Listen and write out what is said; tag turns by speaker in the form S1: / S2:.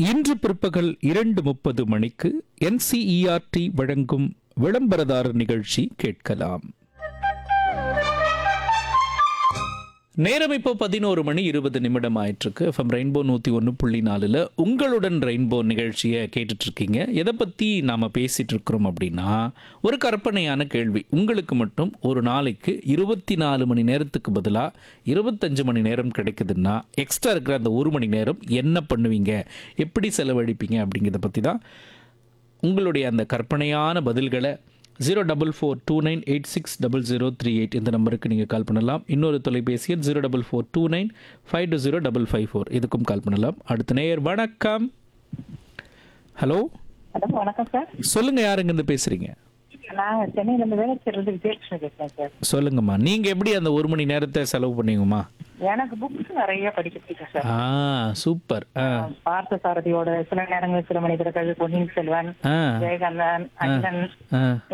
S1: இன்று பிற்பகல் இரண்டு முப்பது மணிக்கு என்சிஇஆர்டி வழங்கும் விளம்பரதாரர் நிகழ்ச்சி கேட்கலாம் நேரம் இப்போ பதினோரு மணி இருபது நிமிடம் ஆயிட்டிருக்கு எஃப்எம் ரெயின்போ நூற்றி ஒன்று புள்ளி நாலில் உங்களுடன் ரெயின்போ நிகழ்ச்சியை கேட்டுட்டு இருக்கீங்க எதை பற்றி நாம் பேசிகிட்டு இருக்கிறோம் அப்படின்னா ஒரு கற்பனையான கேள்வி உங்களுக்கு மட்டும் ஒரு நாளைக்கு இருபத்தி நாலு மணி நேரத்துக்கு பதிலாக இருபத்தஞ்சு மணி நேரம் கிடைக்குதுன்னா எக்ஸ்ட்ரா இருக்கிற அந்த ஒரு மணி நேரம் என்ன பண்ணுவீங்க எப்படி செலவழிப்பீங்க அப்படிங்கிறத பற்றி தான் உங்களுடைய அந்த கற்பனையான பதில்களை zero double four two nine eight six double zero three eight இந்த நம்பருக்கு நீங்கள் கால் பண்ணலாம் இன்னொரு தொலைபேசி எண் zero double four two nine five two zero double five four இதுக்கும் கால் பண்ணலாம் அடுத்த நேயர் வணக்கம் ஹலோ
S2: ஹலோ வணக்கம் சார்
S1: சொல்லுங்கள் யாருங்கேருந்து பேசுகிறீங்க
S2: நான் சென்னையில இருந்து வேலைச்சிருந்து விஜயலட்சுமி பேசுறேன் சார்
S1: சொல்லுங்கம்மா நீங்கள் எப்படி அந்த ஒரு மணி நேரத்தை செலவு பண்ணீங்கம்மா
S2: எனக்கு புக்ஸ் நிறைய படிக்க பிடிக்கும் சார்
S1: ஆ சூப்பர் ஆ
S2: பார்த்த சாரதியோட சில நேரங்கள் சில மனிதர்கள் பொன்னியின் செல்வன்
S1: ஆ
S2: ஜெயகாந்தன் அண்ணன்
S1: ஆ